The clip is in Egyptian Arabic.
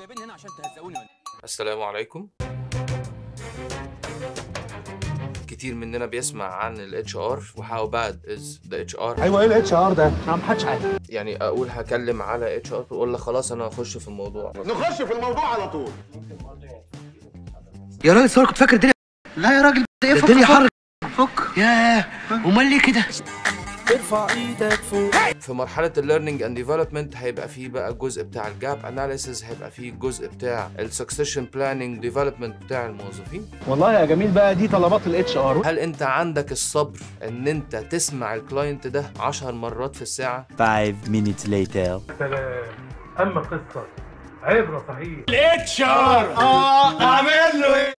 جايبيني هنا عشان تهزقوني ولا السلام عليكم كتير مننا بيسمع عن ال HR وهاو باد از ذا HR ايوه ايه الاتش ار ده؟ ما محدش عارف يعني اقول هكلم على HR تقول لك خلاص انا هخش في الموضوع نخش في الموضوع على طول يا راجل صور كنت فاكر الدنيا لا يا راجل ده الدنيا حر فك ياه امال ليه كده في مرحلة الليرنينج اند ديفلوبمنت هيبقى فيه بقى الجزء بتاع الجاب اناليسيز هيبقى فيه الجزء بتاع السكسيشن بلاننج ديفلوبمنت بتاع الموظفين والله يا جميل بقى دي طلبات الاتش ار هل انت عندك الصبر ان انت تسمع الكلاينت ده 10 مرات في الساعة Five minutes later. سلام اما قصه عبره صحيح اتش ار اه اعمل له ايه؟